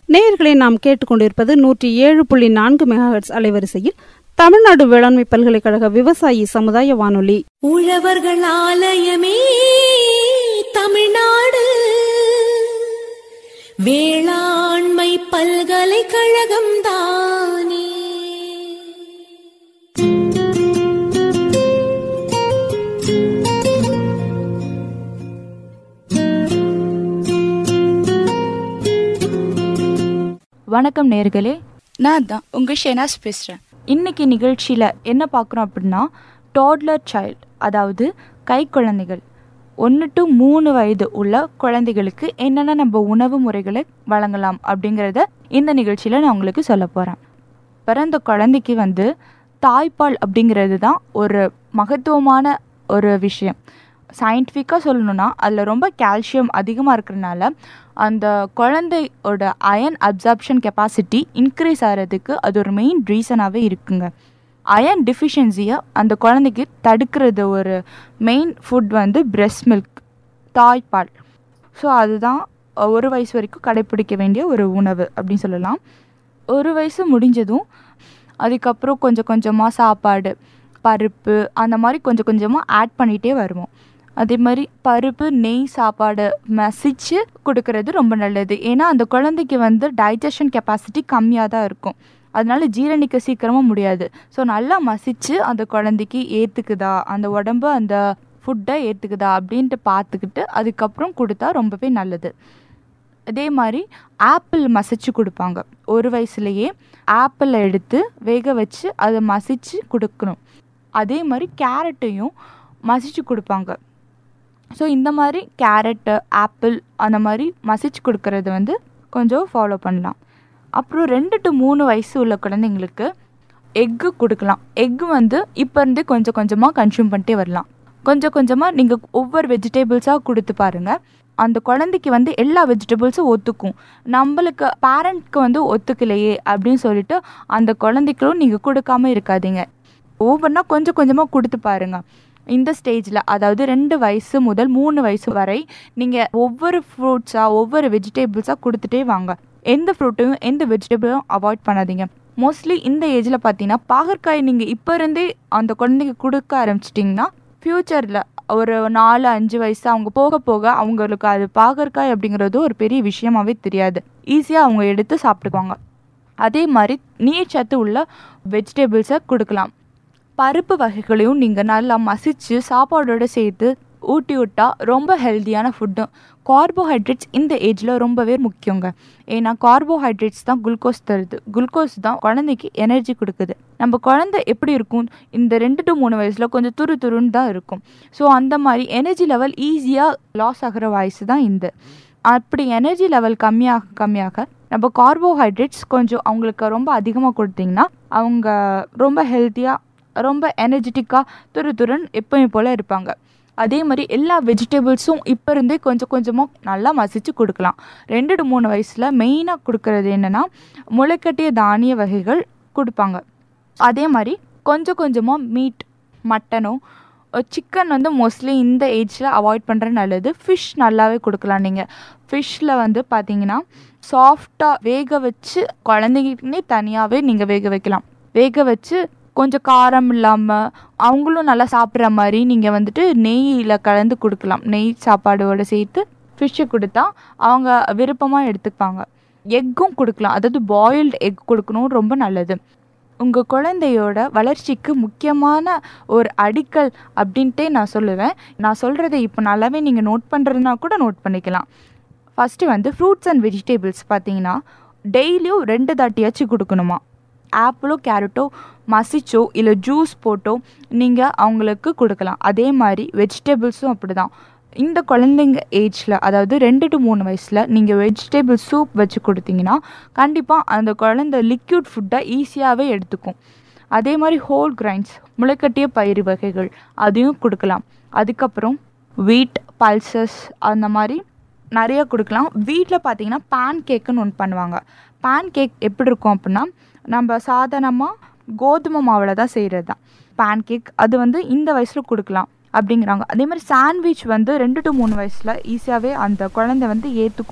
நேயர்களை நாம் கேட்டுக்கொண்டிருப்பது நூற்றி ஏழு புள்ளி நான்கு மெகாஹெட்ஸ் அலைவரிசையில் தமிழ்நாடு வேளாண்மை பல்கலைக்கழக விவசாயி சமுதாய வானொலி உழவர்கள் ஆலயமே தமிழ்நாடு வேளாண்மை பல்கலைக்கழகம் தானே வணக்கம் நேர்களே நான் தான் உங்கள் ஷெனாஸ் பேசுகிறேன் இன்னைக்கு நிகழ்ச்சியில் என்ன பார்க்குறோம் அப்படின்னா டாட்லர் சைல்டு அதாவது கை குழந்தைகள் ஒன்று டு மூணு வயது உள்ள குழந்தைகளுக்கு என்னென்ன நம்ம உணவு முறைகளை வழங்கலாம் அப்படிங்கிறத இந்த நிகழ்ச்சியில் நான் உங்களுக்கு சொல்ல போகிறேன் பிறந்த குழந்தைக்கு வந்து தாய்ப்பால் அப்படிங்கிறது தான் ஒரு மகத்துவமான ஒரு விஷயம் சயின்டிஃபிக்காக சொல்லணும்னா அதில் ரொம்ப கால்சியம் அதிகமாக இருக்கிறனால அந்த குழந்தையோட அயன் அப்சார்ப்ஷன் கெப்பாசிட்டி இன்க்ரீஸ் ஆகிறதுக்கு அது ஒரு மெயின் ரீசனாகவே இருக்குங்க அயன் டிஃபிஷியன்சியை அந்த குழந்தைக்கு தடுக்கிறது ஒரு மெயின் ஃபுட் வந்து பிரெஸ்ட் மில்க் தாய்ப்பால் ஸோ அதுதான் ஒரு வயசு வரைக்கும் கடைப்பிடிக்க வேண்டிய ஒரு உணவு அப்படின்னு சொல்லலாம் ஒரு வயசு முடிஞ்சதும் அதுக்கப்புறம் கொஞ்சம் கொஞ்சமாக சாப்பாடு பருப்பு அந்த மாதிரி கொஞ்சம் கொஞ்சமாக ஆட் பண்ணிகிட்டே வருவோம் அதே மாதிரி பருப்பு நெய் சாப்பாடு மசிச்சு கொடுக்கறது ரொம்ப நல்லது ஏன்னா அந்த குழந்தைக்கு வந்து டைஜஷன் கெப்பாசிட்டி கம்மியாக தான் இருக்கும் அதனால ஜீரணிக்க சீக்கிரமாக முடியாது ஸோ நல்லா மசிச்சு அந்த குழந்தைக்கு ஏற்றுக்குதா அந்த உடம்பு அந்த ஃபுட்டை ஏற்றுக்குதா அப்படின்ட்டு பார்த்துக்கிட்டு அதுக்கப்புறம் கொடுத்தா ரொம்பவே நல்லது அதே மாதிரி ஆப்பிள் மசிச்சு கொடுப்பாங்க ஒரு வயசுலேயே ஆப்பிளை எடுத்து வேக வச்சு அதை மசிச்சு கொடுக்கணும் அதே மாதிரி கேரட்டையும் மசிச்சு கொடுப்பாங்க ஸோ இந்த மாதிரி கேரட்டு ஆப்பிள் அந்த மாதிரி மசிச்சு கொடுக்கறது வந்து கொஞ்சம் ஃபாலோ பண்ணலாம் அப்புறம் ரெண்டு டு மூணு வயசு உள்ள குழந்தைங்களுக்கு எக்கு கொடுக்கலாம் எக்கு வந்து இப்போ இருந்தே கொஞ்சம் கொஞ்சமாக கன்சியூம் பண்ணிட்டே வரலாம் கொஞ்சம் கொஞ்சமாக நீங்கள் ஒவ்வொரு வெஜிடபிள்ஸாக கொடுத்து பாருங்கள் அந்த குழந்தைக்கு வந்து எல்லா வெஜிடபிள்ஸும் ஒத்துக்கும் நம்மளுக்கு பேரண்ட்க்கு வந்து ஒத்துக்கலையே அப்படின்னு சொல்லிட்டு அந்த குழந்தைகளும் நீங்கள் கொடுக்காம இருக்காதீங்க ஒவ்வொன்றா கொஞ்சம் கொஞ்சமாக கொடுத்து பாருங்கள் இந்த ஸ்டேஜில் அதாவது ரெண்டு வயசு முதல் மூணு வயசு வரை நீங்கள் ஒவ்வொரு ஃப்ரூட்ஸாக ஒவ்வொரு வெஜிடபிள்ஸாக கொடுத்துட்டே வாங்க எந்த ஃப்ரூட்டையும் எந்த வெஜிடபிளும் அவாய்ட் பண்ணாதீங்க மோஸ்ட்லி இந்த ஏஜில் பார்த்தீங்கன்னா பாகற்காய் நீங்கள் இப்போ இருந்தே அந்த குழந்தைக்கு கொடுக்க ஆரம்பிச்சிட்டிங்கன்னா ஃப்யூச்சரில் ஒரு நாலு அஞ்சு வயசு அவங்க போக போக அவங்களுக்கு அது பாகற்காய் அப்படிங்கிறது ஒரு பெரிய விஷயமாவே தெரியாது ஈஸியாக அவங்க எடுத்து சாப்பிட்டுக்குவாங்க அதே மாதிரி நீர் சத்து உள்ள வெஜிடபிள்ஸை கொடுக்கலாம் பருப்பு வகைகளையும் நீங்கள் நல்லா மசிச்சு சாப்பாடோட சேர்த்து ஊட்டி விட்டா ரொம்ப ஹெல்த்தியான ஃபுட்டு கார்போஹைட்ரேட்ஸ் இந்த ஏஜில் ரொம்பவே முக்கியங்க ஏன்னா கார்போஹைட்ரேட்ஸ் தான் குளுக்கோஸ் தருது குளுக்கோஸ் தான் குழந்தைக்கு எனர்ஜி கொடுக்குது நம்ம குழந்தை எப்படி இருக்கும் இந்த ரெண்டு டு மூணு வயசில் கொஞ்சம் துரு துருன்னு தான் இருக்கும் ஸோ அந்த மாதிரி எனர்ஜி லெவல் ஈஸியாக லாஸ் ஆகிற வயசு தான் இந்த அப்படி எனர்ஜி லெவல் கம்மியாக கம்மியாக நம்ம கார்போஹைட்ரேட்ஸ் கொஞ்சம் அவங்களுக்கு ரொம்ப அதிகமாக கொடுத்தீங்கன்னா அவங்க ரொம்ப ஹெல்த்தியாக ரொம்ப எனர்ஜெட்டிக்காக துரு துருன்னு எப்பயும் போல் இருப்பாங்க அதே மாதிரி எல்லா வெஜிடபிள்ஸும் இப்போ இருந்தே கொஞ்சம் கொஞ்சமாக நல்லா மசிச்சு கொடுக்கலாம் ரெண்டு டு மூணு வயசில் மெயினாக கொடுக்கறது என்னென்னா முளைக்கட்டிய தானிய வகைகள் கொடுப்பாங்க அதே மாதிரி கொஞ்சம் கொஞ்சமாக மீட் மட்டனோ சிக்கன் வந்து மோஸ்ட்லி இந்த ஏஜில் அவாய்ட் பண்ணுறது நல்லது ஃபிஷ் நல்லாவே கொடுக்கலாம் நீங்கள் ஃபிஷ்ஷில் வந்து பார்த்தீங்கன்னா சாஃப்டாக வேக வச்சு குழந்தைங்களுக்குனே தனியாகவே நீங்கள் வேக வைக்கலாம் வேக வச்சு கொஞ்சம் காரம் இல்லாமல் அவங்களும் நல்லா சாப்பிட்ற மாதிரி நீங்கள் வந்துட்டு நெய்யில் கலந்து கொடுக்கலாம் நெய் சாப்பாடோடு சேர்த்து ஃபிஷ்ஷை கொடுத்தா அவங்க விருப்பமாக எடுத்துப்பாங்க எக்கும் கொடுக்கலாம் அதாவது பாயில்டு எக் கொடுக்கணும் ரொம்ப நல்லது உங்கள் குழந்தையோட வளர்ச்சிக்கு முக்கியமான ஒரு அடிக்கல் அப்படின்ட்டே நான் சொல்லுவேன் நான் சொல்கிறத இப்போ நல்லாவே நீங்கள் நோட் பண்ணுறதுனா கூட நோட் பண்ணிக்கலாம் ஃபஸ்ட்டு வந்து ஃப்ரூட்ஸ் அண்ட் வெஜிடபிள்ஸ் பார்த்தீங்கன்னா டெய்லியும் ரெண்டு தாட்டியாச்சும் கொடுக்கணுமா ஆப்பிளோ கேரட்டோ மசிச்சோ இல்லை ஜூஸ் போட்டோ நீங்கள் அவங்களுக்கு கொடுக்கலாம் அதே மாதிரி வெஜிடபிள்ஸும் அப்படி தான் இந்த குழந்தைங்க ஏஜில் அதாவது ரெண்டு டு மூணு வயசில் நீங்கள் வெஜிடபிள் சூப் வச்சு கொடுத்தீங்கன்னா கண்டிப்பாக அந்த குழந்தை லிக்யூட் ஃபுட்டை ஈஸியாகவே எடுத்துக்கும் அதே மாதிரி ஹோல் கிரைன்ஸ் முளைக்கட்டிய பயிறு வகைகள் அதையும் கொடுக்கலாம் அதுக்கப்புறம் வீட் பல்சஸ் அந்த மாதிரி நிறைய கொடுக்கலாம் வீட்டில் பார்த்தீங்கன்னா பேன் கேக்குன்னு ஒன்று பண்ணுவாங்க பேன் கேக் எப்படி இருக்கும் அப்படின்னா நம்ம சாதாரணமாக கோதுமை மாவில் தான் செய்கிறது தான் பேன் கேக் அது வந்து இந்த வயசில் கொடுக்கலாம் அப்படிங்கிறாங்க அதே மாதிரி சாண்ட்விச் வந்து ரெண்டு டு மூணு வயசில் ஈஸியாகவே அந்த குழந்தை வந்து ஏற்றுக்கும்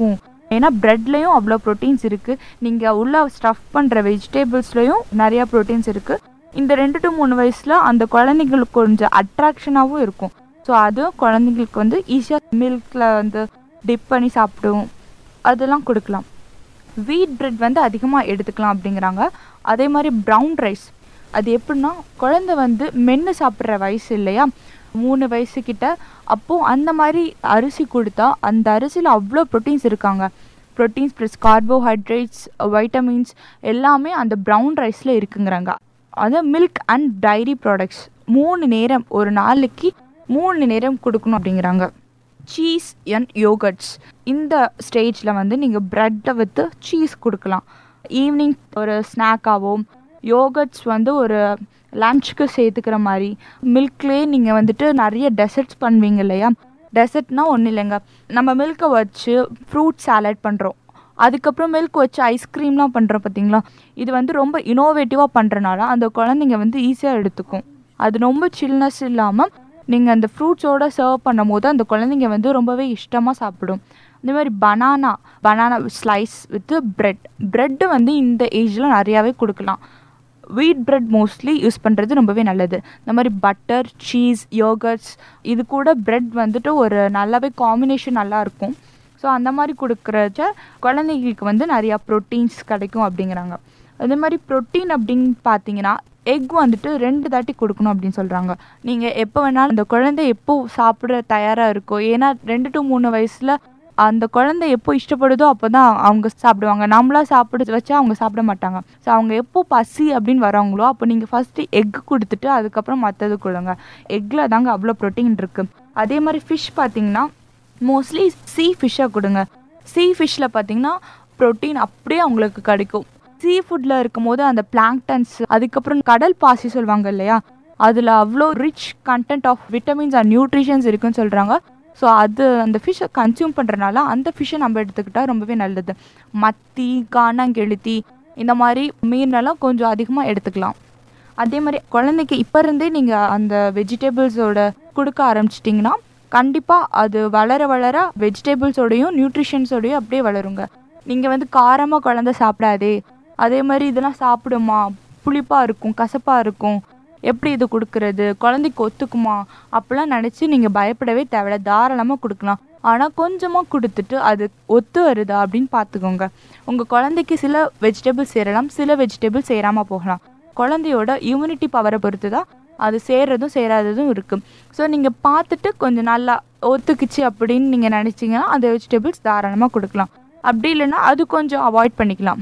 ஏன்னா ப்ரெட்லேயும் அவ்வளோ ப்ரோட்டீன்ஸ் இருக்குது நீங்கள் உள்ள ஸ்டஃப் பண்ணுற வெஜிடேபிள்ஸ்லேயும் நிறையா ப்ரோட்டீன்ஸ் இருக்குது இந்த ரெண்டு டு மூணு வயசில் அந்த குழந்தைங்களுக்கு கொஞ்சம் அட்ராக்ஷனாகவும் இருக்கும் ஸோ அதுவும் குழந்தைங்களுக்கு வந்து ஈஸியாக மில்கில் வந்து டிப் பண்ணி சாப்பிடும் அதெல்லாம் கொடுக்கலாம் வீட் பிரெட் வந்து அதிகமாக எடுத்துக்கலாம் அப்படிங்கிறாங்க அதே மாதிரி ப்ரௌன் ரைஸ் அது எப்படின்னா குழந்தை வந்து மென்று சாப்பிட்ற வயசு இல்லையா மூணு வயசுக்கிட்ட அப்போது அந்த மாதிரி அரிசி கொடுத்தா அந்த அரிசியில் அவ்வளோ ப்ரோட்டீன்ஸ் இருக்காங்க ப்ரோட்டீன்ஸ் ப்ளஸ் கார்போஹைட்ரேட்ஸ் வைட்டமின்ஸ் எல்லாமே அந்த ப்ரௌன் ரைஸில் இருக்குங்கிறாங்க அது மில்க் அண்ட் டைரி ப்ராடக்ட்ஸ் மூணு நேரம் ஒரு நாளைக்கு மூணு நேரம் கொடுக்கணும் அப்படிங்கிறாங்க சீஸ் அண்ட் யோகட்ஸ் இந்த ஸ்டேஜில் வந்து நீங்கள் ப்ரெட்டை வித்து சீஸ் கொடுக்கலாம் ஈவினிங் ஒரு ஸ்நாக்காவோ யோகட்ஸ் வந்து ஒரு லஞ்சுக்கு சேர்த்துக்கிற மாதிரி மில்க்லேயே நீங்கள் வந்துட்டு நிறைய டெசர்ட்ஸ் பண்ணுவீங்க இல்லையா டெசர்ட்னா ஒன்றும் இல்லைங்க நம்ம மில்க்கை வச்சு ஃப்ரூட் சாலட் பண்ணுறோம் அதுக்கப்புறம் மில்க் வச்சு ஐஸ்கிரீம்லாம் பண்ணுறோம் பார்த்தீங்களா இது வந்து ரொம்ப இனோவேட்டிவாக பண்ணுறனால அந்த குழந்தைங்க வந்து ஈஸியாக எடுத்துக்கும் அது ரொம்ப சில்னஸ் இல்லாமல் நீங்கள் அந்த ஃப்ரூட்ஸோட சர்வ் பண்ணும் போது அந்த குழந்தைங்க வந்து ரொம்பவே இஷ்டமாக சாப்பிடும் அதே மாதிரி banana banana slice with bread bread வந்து இந்த ஏஜில் நிறையாவே கொடுக்கலாம் வீட் பிரெட் மோஸ்ட்லி யூஸ் பண்ணுறது ரொம்பவே நல்லது இந்த மாதிரி பட்டர் சீஸ் யோகர்ட்ஸ் இது கூட பிரெட் வந்துட்டு ஒரு நல்லாவே காம்பினேஷன் நல்லா இருக்கும் ஸோ அந்த மாதிரி கொடுக்குறச்ச குழந்தைங்களுக்கு வந்து நிறையா ப்ரோட்டீன்ஸ் கிடைக்கும் அப்படிங்கிறாங்க அதே மாதிரி ப்ரோட்டீன் அப்படின்னு பார்த்தீங்கன்னா எக் வந்துட்டு ரெண்டு தாட்டி கொடுக்கணும் அப்படின்னு சொல்கிறாங்க நீங்கள் எப்போ வேணாலும் அந்த குழந்தை எப்போ சாப்பிட தயாராக இருக்கோ ஏன்னா ரெண்டு டு மூணு வயசில் அந்த குழந்தை எப்போ இஷ்டப்படுதோ அப்போ தான் அவங்க சாப்பிடுவாங்க நம்மளா சாப்பிட வச்சா அவங்க சாப்பிட மாட்டாங்க ஸோ அவங்க எப்போ பசி அப்படின்னு வராங்களோ அப்போ நீங்கள் ஃபஸ்ட்டு எக் கொடுத்துட்டு அதுக்கப்புறம் மற்றது கொடுங்க எக்கில் தாங்க அவ்வளோ ப்ரோட்டீன் இருக்குது அதே மாதிரி ஃபிஷ் பார்த்தீங்கன்னா மோஸ்ட்லி சீ ஃபிஷ்ஷாக கொடுங்க சீ ஃபிஷ்ஷில் பார்த்தீங்கன்னா ப்ரோட்டீன் அப்படியே அவங்களுக்கு கிடைக்கும் சீ ஃபுட்டில் இருக்கும்போது அந்த பிளாங்டன்ஸ் அதுக்கப்புறம் கடல் பாசி சொல்லுவாங்க இல்லையா அதில் அவ்வளோ rich content of vitamins and nutritions இருக்குன்னு சொல்கிறாங்க ஸோ அது அந்த ஃபிஷ்ஷை கன்சியூம் பண்ணுறனால அந்த ஃபிஷ்ஷை நம்ம எடுத்துக்கிட்டால் ரொம்பவே நல்லது மத்தி காணாங்கெழுத்தி இந்த மாதிரி மீனெல்லாம் கொஞ்சம் அதிகமாக எடுத்துக்கலாம் அதே மாதிரி குழந்தைக்கு இப்போ இருந்தே நீங்கள் அந்த வெஜிடபிள்ஸோட கொடுக்க ஆரம்பிச்சிட்டிங்கன்னா கண்டிப்பாக அது வளர வளர வெஜிடபிள்ஸோடையும் நியூட்ரிஷன்ஸோடையும் அப்படியே வளருங்க நீங்கள் வந்து காரமாக குழந்தை சாப்பிடாதே அதே மாதிரி இதெல்லாம் சாப்பிடுமா புளிப்பாக இருக்கும் கசப்பாக இருக்கும் எப்படி இது கொடுக்கறது குழந்தைக்கு ஒத்துக்குமா அப்படிலாம் நினச்சி நீங்கள் பயப்படவே தேவையில்ல தாராளமாக கொடுக்கலாம் ஆனால் கொஞ்சமாக கொடுத்துட்டு அது ஒத்து வருதா அப்படின்னு பார்த்துக்கோங்க உங்கள் குழந்தைக்கு சில வெஜிடபிள் சேரலாம் சில வெஜிடபிள் சேராமல் போகலாம் குழந்தையோட இம்யூனிட்டி பவரை பொறுத்து தான் அது சேர்றதும் சேராததும் இருக்குது ஸோ நீங்கள் பார்த்துட்டு கொஞ்சம் நல்லா ஒத்துக்குச்சு அப்படின்னு நீங்கள் நினச்சிங்கன்னா அந்த வெஜிடபிள்ஸ் தாராளமாக கொடுக்கலாம் அப்படி இல்லைன்னா அது கொஞ்சம் அவாய்ட் பண்ணிக்கலாம்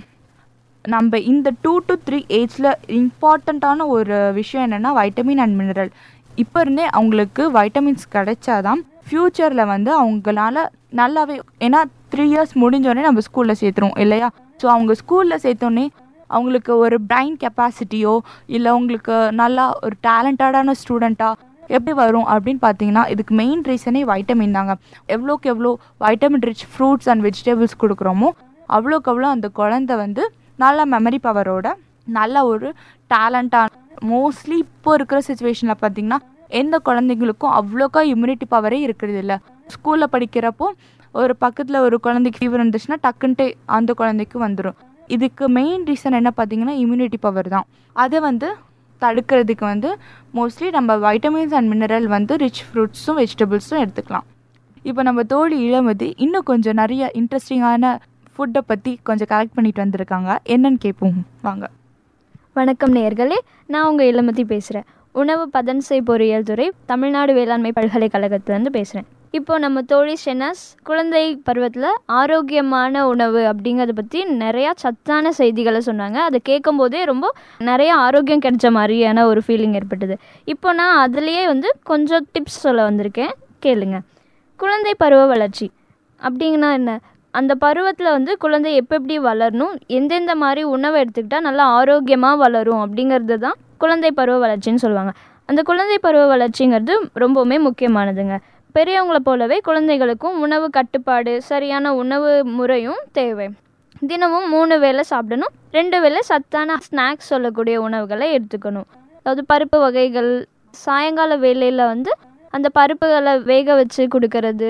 நம்ம இந்த டூ டு த்ரீ ஏஜில் இம்பார்ட்டண்ட்டான ஒரு விஷயம் என்னென்னா வைட்டமின் அண்ட் மினரல் இப்போ இருந்தே அவங்களுக்கு வைட்டமின்ஸ் கிடைச்சாதான் ஃப்யூச்சரில் வந்து அவங்களால நல்லாவே ஏன்னா த்ரீ இயர்ஸ் முடிஞ்சோடனே நம்ம ஸ்கூலில் சேர்த்துருவோம் இல்லையா ஸோ அவங்க ஸ்கூலில் சேர்த்தோன்னே அவங்களுக்கு ஒரு பிரைன் கெப்பாசிட்டியோ இல்லை அவங்களுக்கு நல்லா ஒரு டேலண்டடான ஸ்டூடெண்ட்டாக எப்படி வரும் அப்படின்னு பார்த்தீங்கன்னா இதுக்கு மெயின் ரீசனே வைட்டமின் தாங்க எவ்வளோக்கு எவ்வளோ vitamin rich fruits and vegetables கொடுக்குறோமோ அவ்வளோக்கு அவ்வளோ அந்த குழந்தை வந்து நல்ல மெமரி பவரோட நல்ல ஒரு டேலண்டான மோஸ்ட்லி இப்போ இருக்கிற சுச்சுவேஷனில் பார்த்தீங்கன்னா எந்த குழந்தைங்களுக்கும் அவ்வளோக்கா இம்யூனிட்டி பவரே இருக்கிறது இல்லை ஸ்கூலில் படிக்கிறப்போ ஒரு பக்கத்தில் ஒரு குழந்தைக்கு ஃபீவர் இருந்துச்சுன்னா டக்குன்ட்டு அந்த குழந்தைக்கு வந்துடும் இதுக்கு மெயின் ரீசன் என்ன பார்த்தீங்கன்னா இம்யூனிட்டி பவர் தான் அதை வந்து தடுக்கிறதுக்கு வந்து மோஸ்ட்லி நம்ம வைட்டமின்ஸ் அண்ட் மினரல் வந்து ரிச் ஃப்ரூட்ஸும் வெஜிடபிள்ஸும் எடுத்துக்கலாம் இப்போ நம்ம தோழி இளமதி இன்னும் கொஞ்சம் நிறைய இன்ட்ரெஸ்டிங்கான ஃபுட்டை பற்றி கொஞ்சம் கலெக்ட் பண்ணிட்டு வந்திருக்காங்க என்னன்னு கேட்போம் வாங்க வணக்கம் நேயர்களே நான் உங்கள் இளமதி பேசுகிறேன் உணவு பதன்சை பொறியியல் துறை தமிழ்நாடு வேளாண்மை பல்கலைக்கழகத்துலேருந்து பேசுகிறேன் இப்போ நம்ம தோழி ஷெனாஸ் குழந்தை பருவத்தில் ஆரோக்கியமான உணவு அப்படிங்கிறத பற்றி நிறையா சத்தான செய்திகளை சொன்னாங்க அதை கேட்கும்போதே ரொம்ப நிறைய ஆரோக்கியம் கிடைச்ச மாதிரியான ஒரு ஃபீலிங் ஏற்பட்டது இப்போ நான் அதுலேயே வந்து கொஞ்சம் டிப்ஸ் சொல்ல வந்திருக்கேன் கேளுங்க குழந்தை பருவ வளர்ச்சி அப்படிங்கன்னா என்ன அந்த பருவத்தில் வந்து குழந்தை எப்போ எப்படி வளரணும் எந்தெந்த மாதிரி உணவை எடுத்துக்கிட்டால் நல்லா ஆரோக்கியமாக வளரும் அப்படிங்கிறது தான் குழந்தை பருவ வளர்ச்சின்னு சொல்லுவாங்க அந்த குழந்தை பருவ வளர்ச்சிங்கிறது ரொம்பவுமே முக்கியமானதுங்க பெரியவங்கள போலவே குழந்தைகளுக்கும் உணவு கட்டுப்பாடு சரியான உணவு முறையும் தேவை தினமும் மூணு வேளை சாப்பிடணும் ரெண்டு வேளை சத்தான ஸ்நாக்ஸ் சொல்லக்கூடிய உணவுகளை எடுத்துக்கணும் அதாவது பருப்பு வகைகள் சாயங்கால வேலையில் வந்து அந்த பருப்புகளை வேக வச்சு கொடுக்கறது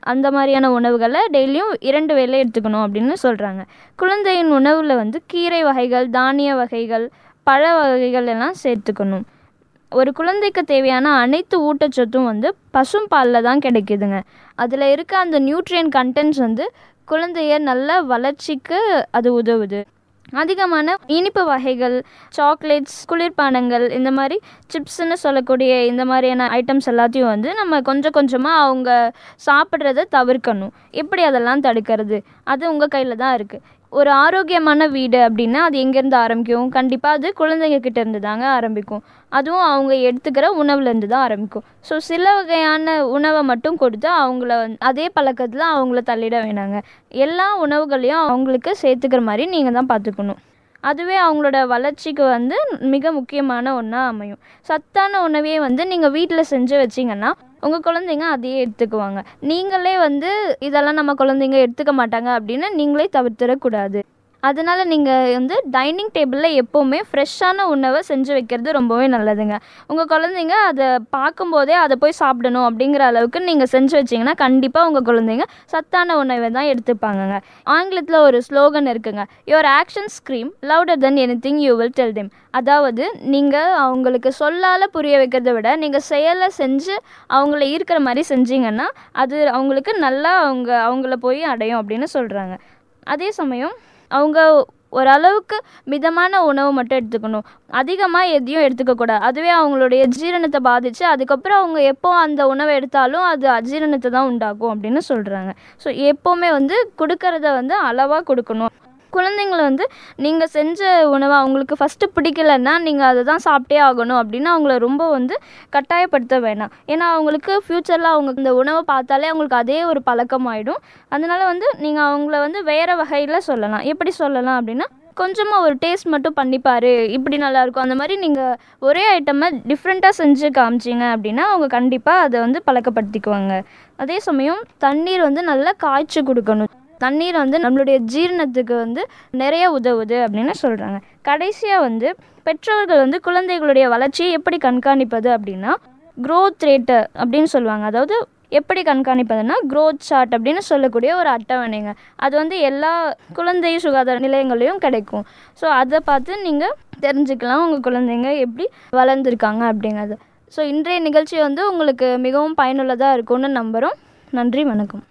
அந்த மாதிரியான உணவுகளை டெய்லியும் இரண்டு வேளை எடுத்துக்கணும் அப்படின்னு சொல்கிறாங்க குழந்தையின் உணவில் வந்து கீரை வகைகள் தானிய வகைகள் பழ வகைகள் எல்லாம் சேர்த்துக்கணும் ஒரு குழந்தைக்கு தேவையான அனைத்து ஊட்டச்சத்தும் வந்து பசும் பாலில் தான் கிடைக்குதுங்க அதில் இருக்க அந்த நியூட்ரியன் கண்டென்ட்ஸ் வந்து குழந்தைய நல்ல வளர்ச்சிக்கு அது உதவுது அதிகமான இனிப்பு வகைகள் சாக்லேட்ஸ் குளிர்பானங்கள் இந்த மாதிரி சிப்ஸ்ன்னு சொல்லக்கூடிய இந்த மாதிரியான ஐட்டம்ஸ் எல்லாத்தையும் வந்து நம்ம கொஞ்சம் கொஞ்சமாக அவங்க சாப்பிட்றத தவிர்க்கணும் எப்படி அதெல்லாம் தடுக்கிறது அது உங்கள் கையில் தான் இருக்குது ஒரு ஆரோக்கியமான வீடு அப்படின்னா அது எங்கேருந்து ஆரம்பிக்கும் கண்டிப்பாக அது குழந்தைங்க கிட்ட இருந்து தாங்க ஆரம்பிக்கும் அதுவும் அவங்க எடுத்துக்கிற உணவுலேருந்து தான் ஆரம்பிக்கும் ஸோ சில வகையான உணவை மட்டும் கொடுத்து அவங்கள வந்து அதே பழக்கத்தில் அவங்கள தள்ளிட வேணாங்க எல்லா உணவுகளையும் அவங்களுக்கு சேர்த்துக்கிற மாதிரி நீங்கள் தான் பார்த்துக்கணும் அதுவே அவங்களோட வளர்ச்சிக்கு வந்து மிக முக்கியமான ஒன்றா அமையும் சத்தான உணவே வந்து நீங்கள் வீட்டில் செஞ்சு வச்சிங்கன்னா உங்கள் குழந்தைங்க அதையே எடுத்துக்குவாங்க நீங்களே வந்து இதெல்லாம் நம்ம குழந்தைங்க எடுத்துக்க மாட்டாங்க அப்படின்னு நீங்களே தவிர்த்திடக்கூடாது அதனால் நீங்கள் வந்து டைனிங் டேபிளில் எப்போவுமே ஃப்ரெஷ்ஷான உணவை செஞ்சு வைக்கிறது ரொம்பவே நல்லதுங்க உங்கள் குழந்தைங்க அதை பார்க்கும்போதே அதை போய் சாப்பிடணும் அப்படிங்கிற அளவுக்கு நீங்கள் செஞ்சு வச்சிங்கன்னா கண்டிப்பாக உங்கள் குழந்தைங்க சத்தான உணவை தான் எடுத்துப்பாங்கங்க ஆங்கிலத்தில் ஒரு ஸ்லோகன் இருக்குங்க your action scream louder then any thing you will tell them அதாவது நீங்கள் அவங்களுக்கு சொல்லால் புரிய வைக்கிறத விட நீங்கள் செயலை செஞ்சு அவங்கள ஈர்க்கிற மாதிரி செஞ்சீங்கன்னா அது அவங்களுக்கு நல்லா அவங்க அவங்கள போய் அடையும் அப்படின்னு சொல்கிறாங்க அதே சமயம் அவங்க ஓரளவுக்கு மிதமான உணவு மட்டும் எடுத்துக்கணும் அதிகமாக எதையும் எடுத்துக்கக்கூடாது அதுவே அவங்களுடைய ஜீரணத்தை பாதித்து அதுக்கப்புறம் அவங்க எப்போ அந்த உணவை எடுத்தாலும் அது அஜீரணத்தை தான் உண்டாக்கும் அப்படின்னு சொல்கிறாங்க ஸோ எப்போவுமே வந்து கொடுக்கறத வந்து அளவாக கொடுக்கணும் குழந்தைங்கள வந்து நீங்கள் செஞ்ச உணவை அவங்களுக்கு ஃபஸ்ட்டு பிடிக்கலன்னா நீங்கள் அதை தான் சாப்பிட்டே ஆகணும் அப்படின்னு அவங்கள ரொம்ப வந்து கட்டாயப்படுத்த வேணாம் ஏன்னா அவங்களுக்கு ஃப்யூச்சரில் அவங்க இந்த உணவை பார்த்தாலே அவங்களுக்கு அதே ஒரு பழக்கமாயிடும் அதனால வந்து நீங்கள் அவங்கள வந்து வேறு வகையில் சொல்லலாம் எப்படி சொல்லலாம் அப்படின்னா கொஞ்சமாக ஒரு டேஸ்ட் மட்டும் பண்ணிப்பாரு இப்படி நல்லாயிருக்கும் அந்த மாதிரி நீங்கள் ஒரே ஐட்டமை டிஃப்ரெண்ட்டாக செஞ்சு காமிச்சிங்க அப்படின்னா அவங்க கண்டிப்பாக அதை வந்து பழக்கப்படுத்திக்குவாங்க அதே சமயம் தண்ணீர் வந்து நல்லா காய்ச்சி கொடுக்கணும் தண்ணீர் வந்து நம்மளுடைய ஜீரணத்துக்கு வந்து நிறைய உதவுது அப்படின்னு சொல்கிறாங்க கடைசியாக வந்து பெற்றோர்கள் வந்து குழந்தைகளுடைய வளர்ச்சியை எப்படி கண்காணிப்பது அப்படின்னா க்ரோத் ரேட்டு அப்படின்னு சொல்லுவாங்க அதாவது எப்படி கண்காணிப்பதுன்னா க்ரோத் சார்ட் அப்படின்னு சொல்லக்கூடிய ஒரு அட்டவணைங்க அது வந்து எல்லா குழந்தை சுகாதார நிலையங்களையும் கிடைக்கும் ஸோ அதை பார்த்து நீங்கள் தெரிஞ்சுக்கலாம் உங்கள் குழந்தைங்க எப்படி வளர்ந்துருக்காங்க அப்படிங்கிறது ஸோ இன்றைய நிகழ்ச்சி வந்து உங்களுக்கு மிகவும் பயனுள்ளதாக இருக்கும்னு நம்புகிறோம் நன்றி வணக்கம்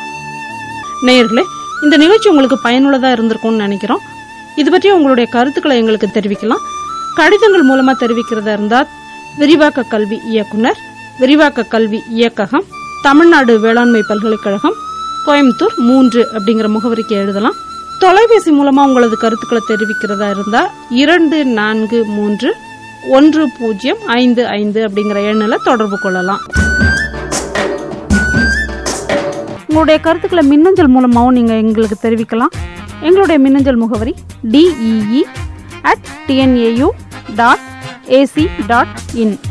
நேயர்களே இந்த நிகழ்ச்சி உங்களுக்கு பயனுள்ளதா இருந்திருக்கும்னு நினைக்கிறோம் இது பற்றி உங்களுடைய கருத்துக்களை எங்களுக்கு தெரிவிக்கலாம் கடிதங்கள் மூலமா தெரிவிக்கிறதா இருந்தா விரிவாக்க கல்வி இயக்குனர் விரிவாக்க கல்வி இயக்ககம் தமிழ்நாடு வேளாண்மை பல்கலைக்கழகம் கோயம்புத்தூர் மூன்று அப்படிங்கிற முகவரிக்கு எழுதலாம் தொலைபேசி மூலமா உங்களது கருத்துக்களை தெரிவிக்கிறதா இருந்தா இரண்டு நான்கு மூன்று ஒன்று பூஜ்ஜியம் ஐந்து ஐந்து அப்படிங்கிற எண்ணில் தொடர்பு கொள்ளலாம் உங்களுடைய கருத்துக்களை மின்னஞ்சல் மூலமாகவும் நீங்கள் எங்களுக்கு தெரிவிக்கலாம் எங்களுடைய மின்னஞ்சல் முகவரி T E E at T N A U dot A C dot in